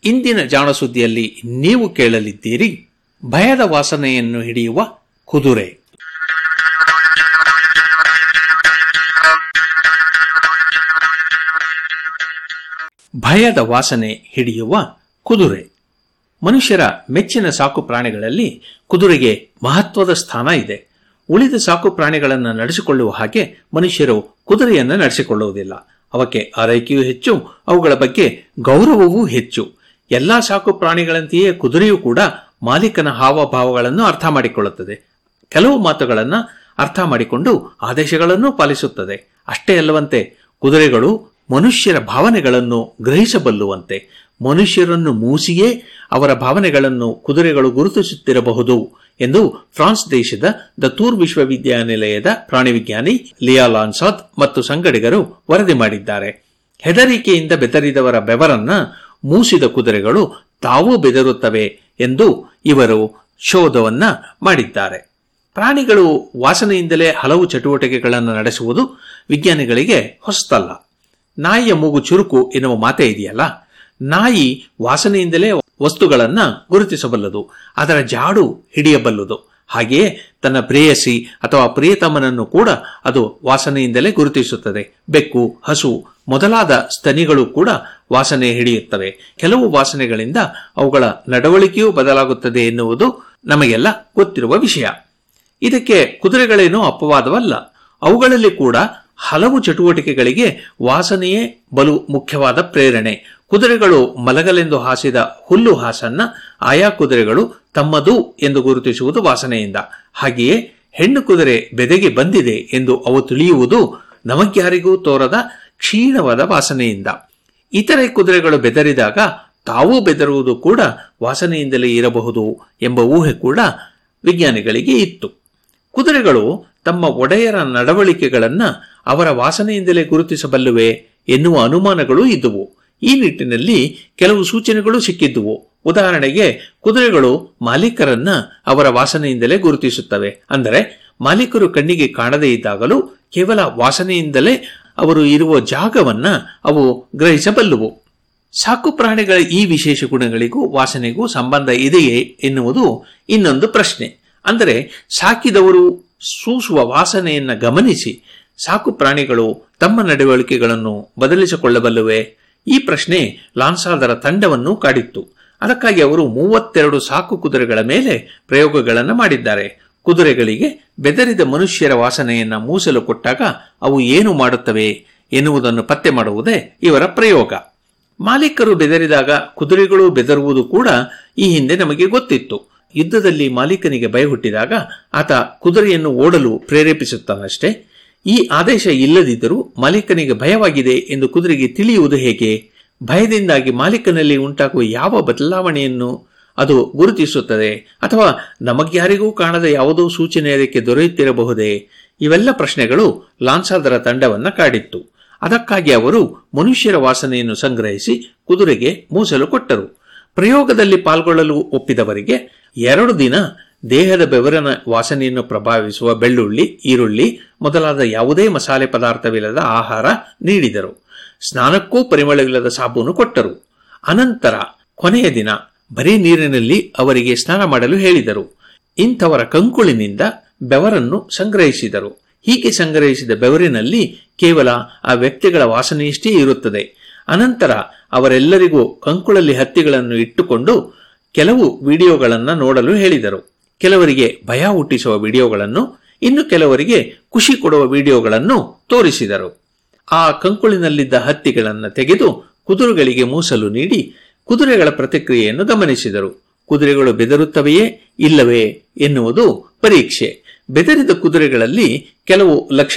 ಇಂದಿನ ಜಾಣಸುದ್ದಿಯಲ್ಲಿ ನೀವು ಕೇಳಲಿದ್ದೀರಿ ಭಯದ ವಾಸನೆಯನ್ನು ಹಿಡಿಯುವ ಕುದುರೆ ಭಯದ ವಾಸನೆ ಹಿಡಿಯುವ ಕುದುರೆ ಮನುಷ್ಯರ ಮೆಚ್ಚಿನ ಸಾಕು ಪ್ರಾಣಿಗಳಲ್ಲಿ ಕುದುರೆಗೆ ಮಹತ್ವದ ಸ್ಥಾನ ಇದೆ ಉಳಿದ ಸಾಕು ಪ್ರಾಣಿಗಳನ್ನು ನಡೆಸಿಕೊಳ್ಳುವ ಹಾಗೆ ಮನುಷ್ಯರು ಕುದುರೆಯನ್ನು ನಡೆಸಿಕೊಳ್ಳುವುದಿಲ್ಲ ಅವಕ್ಕೆ ಆರೈಕೆಯೂ ಹೆಚ್ಚು ಅವುಗಳ ಬಗ್ಗೆ ಗೌರವವೂ ಹೆಚ್ಚು ಎಲ್ಲಾ ಸಾಕು ಪ್ರಾಣಿಗಳಂತೆಯೇ ಕುದುರೆಯೂ ಕೂಡ ಮಾಲೀಕನ ಹಾವಭಾವಗಳನ್ನು ಅರ್ಥ ಮಾಡಿಕೊಳ್ಳುತ್ತದೆ ಕೆಲವು ಮಾತುಗಳನ್ನು ಅರ್ಥ ಮಾಡಿಕೊಂಡು ಆದೇಶಗಳನ್ನು ಪಾಲಿಸುತ್ತದೆ ಅಷ್ಟೇ ಅಲ್ಲವಂತೆ ಕುದುರೆಗಳು ಮನುಷ್ಯರ ಭಾವನೆಗಳನ್ನು ಗ್ರಹಿಸಬಲ್ಲುವಂತೆ ಮನುಷ್ಯರನ್ನು ಮೂಸಿಯೇ ಅವರ ಭಾವನೆಗಳನ್ನು ಕುದುರೆಗಳು ಗುರುತಿಸುತ್ತಿರಬಹುದು ಎಂದು ಫ್ರಾನ್ಸ್ ದೇಶದ ದ ತೂರ್ ವಿಶ್ವವಿದ್ಯಾನಿಲಯದ ಪ್ರಾಣಿವಿಜ್ಞಾನಿ ಲಿಯಾ ಲಾನ್ಸಾದ್ ಮತ್ತು ಸಂಗಡಿಗರು ವರದಿ ಮಾಡಿದ್ದಾರೆ ಹೆದರಿಕೆಯಿಂದ ಬೆದರಿದವರ ಬೆವರನ್ನ ಮೂಸಿದ ಕುದುರೆಗಳು ತಾವೂ ಬೆದರುತ್ತವೆ ಎಂದು ಇವರು ಶೋಧವನ್ನ ಮಾಡಿದ್ದಾರೆ ಪ್ರಾಣಿಗಳು ವಾಸನೆಯಿಂದಲೇ ಹಲವು ಚಟುವಟಿಕೆಗಳನ್ನು ನಡೆಸುವುದು ವಿಜ್ಞಾನಿಗಳಿಗೆ ಹೊಸತಲ್ಲ ನಾಯಿಯ ಮೂಗು ಚುರುಕು ಎನ್ನುವ ಮಾತೇ ಇದೆಯಲ್ಲ ನಾಯಿ ವಾಸನೆಯಿಂದಲೇ ವಸ್ತುಗಳನ್ನ ಗುರುತಿಸಬಲ್ಲದು ಅದರ ಜಾಡು ಹಿಡಿಯಬಲ್ಲದು ಹಾಗೆಯೇ ತನ್ನ ಪ್ರೇಯಸಿ ಅಥವಾ ಪ್ರಿಯತಮನನ್ನು ಕೂಡ ಅದು ವಾಸನೆಯಿಂದಲೇ ಗುರುತಿಸುತ್ತದೆ ಬೆಕ್ಕು ಹಸು ಮೊದಲಾದ ಸ್ತನಿಗಳು ಕೂಡ ವಾಸನೆ ಹಿಡಿಯುತ್ತವೆ ಕೆಲವು ವಾಸನೆಗಳಿಂದ ಅವುಗಳ ನಡವಳಿಕೆಯೂ ಬದಲಾಗುತ್ತದೆ ಎನ್ನುವುದು ನಮಗೆಲ್ಲ ಗೊತ್ತಿರುವ ವಿಷಯ ಇದಕ್ಕೆ ಕುದುರೆಗಳೇನೂ ಅಪವಾದವಲ್ಲ ಅವುಗಳಲ್ಲಿ ಕೂಡ ಹಲವು ಚಟುವಟಿಕೆಗಳಿಗೆ ವಾಸನೆಯೇ ಬಲು ಮುಖ್ಯವಾದ ಪ್ರೇರಣೆ ಕುದುರೆಗಳು ಮಲಗಲೆಂದು ಹಾಸಿದ ಹುಲ್ಲು ಹಾಸನ್ನ ಆಯಾ ಕುದುರೆಗಳು ತಮ್ಮದು ಎಂದು ಗುರುತಿಸುವುದು ವಾಸನೆಯಿಂದ ಹಾಗೆಯೇ ಹೆಣ್ಣು ಕುದುರೆ ಬೆದೆಗೆ ಬಂದಿದೆ ಎಂದು ಅವು ತಿಳಿಯುವುದು ನಮಗ್ಯಾರಿಗೂ ತೋರದ ಕ್ಷೀಣವಾದ ವಾಸನೆಯಿಂದ ಇತರೆ ಕುದುರೆಗಳು ಬೆದರಿದಾಗ ತಾವೂ ಬೆದರುವುದು ಕೂಡ ವಾಸನೆಯಿಂದಲೇ ಇರಬಹುದು ಎಂಬ ಊಹೆ ಕೂಡ ವಿಜ್ಞಾನಿಗಳಿಗೆ ಇತ್ತು ಕುದುರೆಗಳು ತಮ್ಮ ಒಡೆಯರ ನಡವಳಿಕೆಗಳನ್ನ ಅವರ ವಾಸನೆಯಿಂದಲೇ ಗುರುತಿಸಬಲ್ಲುವೆ ಎನ್ನುವ ಅನುಮಾನಗಳೂ ಇದ್ದುವು ಈ ನಿಟ್ಟಿನಲ್ಲಿ ಕೆಲವು ಸೂಚನೆಗಳು ಸಿಕ್ಕಿದ್ದುವು ಉದಾಹರಣೆಗೆ ಕುದುರೆಗಳು ಮಾಲೀಕರನ್ನ ಅವರ ವಾಸನೆಯಿಂದಲೇ ಗುರುತಿಸುತ್ತವೆ ಅಂದರೆ ಮಾಲೀಕರು ಕಣ್ಣಿಗೆ ಕಾಣದೇ ಇದ್ದಾಗಲೂ ಕೇವಲ ವಾಸನೆಯಿಂದಲೇ ಅವರು ಇರುವ ಜಾಗವನ್ನ ಅವು ಗ್ರಹಿಸಬಲ್ಲುವು ಸಾಕು ಪ್ರಾಣಿಗಳ ಈ ವಿಶೇಷ ಗುಣಗಳಿಗೂ ವಾಸನೆಗೂ ಸಂಬಂಧ ಇದೆಯೇ ಎನ್ನುವುದು ಇನ್ನೊಂದು ಪ್ರಶ್ನೆ ಅಂದರೆ ಸಾಕಿದವರು ಸೂಸುವ ವಾಸನೆಯನ್ನ ಗಮನಿಸಿ ಸಾಕು ಪ್ರಾಣಿಗಳು ತಮ್ಮ ನಡವಳಿಕೆಗಳನ್ನು ಬದಲಿಸಿಕೊಳ್ಳಬಲ್ಲುವೆ ಈ ಪ್ರಶ್ನೆ ಲಾನ್ಸಾದರ ತಂಡವನ್ನು ಕಾಡಿತ್ತು ಅದಕ್ಕಾಗಿ ಅವರು ಮೂವತ್ತೆರಡು ಸಾಕು ಕುದುರೆಗಳ ಮೇಲೆ ಪ್ರಯೋಗಗಳನ್ನು ಮಾಡಿದ್ದಾರೆ ಕುದುರೆಗಳಿಗೆ ಬೆದರಿದ ಮನುಷ್ಯರ ವಾಸನೆಯನ್ನ ಮೂಸಲು ಕೊಟ್ಟಾಗ ಅವು ಏನು ಮಾಡುತ್ತವೆ ಎನ್ನುವುದನ್ನು ಪತ್ತೆ ಮಾಡುವುದೇ ಇವರ ಪ್ರಯೋಗ ಮಾಲೀಕರು ಬೆದರಿದಾಗ ಕುದುರೆಗಳು ಬೆದರುವುದು ಕೂಡ ಈ ಹಿಂದೆ ನಮಗೆ ಗೊತ್ತಿತ್ತು ಯುದ್ಧದಲ್ಲಿ ಮಾಲೀಕನಿಗೆ ಭಯ ಹುಟ್ಟಿದಾಗ ಆತ ಕುದುರೆಯನ್ನು ಓಡಲು ಪ್ರೇರೇಪಿಸುತ್ತಾನಷ್ಟೇ ಈ ಆದೇಶ ಇಲ್ಲದಿದ್ದರೂ ಮಾಲೀಕನಿಗೆ ಭಯವಾಗಿದೆ ಎಂದು ಕುದುರೆಗೆ ತಿಳಿಯುವುದು ಹೇಗೆ ಭಯದಿಂದಾಗಿ ಮಾಲೀಕನಲ್ಲಿ ಉಂಟಾಗುವ ಯಾವ ಬದಲಾವಣೆಯನ್ನು ಅದು ಗುರುತಿಸುತ್ತದೆ ಅಥವಾ ನಮಗ್ಯಾರಿಗೂ ಕಾಣದ ಯಾವುದೋ ಸೂಚನೆ ಅದಕ್ಕೆ ದೊರೆಯುತ್ತಿರಬಹುದೇ ಇವೆಲ್ಲ ಪ್ರಶ್ನೆಗಳು ಲಾನ್ಸಾದರ ತಂಡವನ್ನ ಕಾಡಿತ್ತು ಅದಕ್ಕಾಗಿ ಅವರು ಮನುಷ್ಯರ ವಾಸನೆಯನ್ನು ಸಂಗ್ರಹಿಸಿ ಕುದುರೆಗೆ ಮೂಸಲು ಕೊಟ್ಟರು ಪ್ರಯೋಗದಲ್ಲಿ ಪಾಲ್ಗೊಳ್ಳಲು ಒಪ್ಪಿದವರಿಗೆ ಎರಡು ದಿನ ದೇಹದ ಬೆವರಿನ ವಾಸನೆಯನ್ನು ಪ್ರಭಾವಿಸುವ ಬೆಳ್ಳುಳ್ಳಿ ಈರುಳ್ಳಿ ಮೊದಲಾದ ಯಾವುದೇ ಮಸಾಲೆ ಪದಾರ್ಥವಿಲ್ಲದ ಆಹಾರ ನೀಡಿದರು ಸ್ನಾನಕ್ಕೂ ಪರಿಮಳವಿಲ್ಲದ ಸಾಬೂನು ಕೊಟ್ಟರು ಅನಂತರ ಕೊನೆಯ ದಿನ ಬರೀ ನೀರಿನಲ್ಲಿ ಅವರಿಗೆ ಸ್ನಾನ ಮಾಡಲು ಹೇಳಿದರು ಇಂಥವರ ಕಂಕುಳಿನಿಂದ ಬೆವರನ್ನು ಸಂಗ್ರಹಿಸಿದರು ಹೀಗೆ ಸಂಗ್ರಹಿಸಿದ ಬೆವರಿನಲ್ಲಿ ಕೇವಲ ಆ ವ್ಯಕ್ತಿಗಳ ವಾಸನೆಯಷ್ಟೇ ಇರುತ್ತದೆ ಅನಂತರ ಅವರೆಲ್ಲರಿಗೂ ಕಂಕುಳಲ್ಲಿ ಹತ್ತಿಗಳನ್ನು ಇಟ್ಟುಕೊಂಡು ಕೆಲವು ವಿಡಿಯೋಗಳನ್ನು ನೋಡಲು ಹೇಳಿದರು ಕೆಲವರಿಗೆ ಭಯ ಹುಟ್ಟಿಸುವ ವಿಡಿಯೋಗಳನ್ನು ಇನ್ನು ಕೆಲವರಿಗೆ ಖುಷಿ ಕೊಡುವ ವಿಡಿಯೋಗಳನ್ನು ತೋರಿಸಿದರು ಆ ಕಂಕುಳಿನಲ್ಲಿದ್ದ ಹತ್ತಿಗಳನ್ನು ತೆಗೆದು ಕುದುರೆಗಳಿಗೆ ಮೂಸಲು ನೀಡಿ ಕುದುರೆಗಳ ಪ್ರತಿಕ್ರಿಯೆಯನ್ನು ಗಮನಿಸಿದರು ಕುದುರೆಗಳು ಬೆದರುತ್ತವೆಯೇ ಇಲ್ಲವೇ ಎನ್ನುವುದು ಪರೀಕ್ಷೆ ಬೆದರಿದ ಕುದುರೆಗಳಲ್ಲಿ ಕೆಲವು ಲಕ್ಷಣ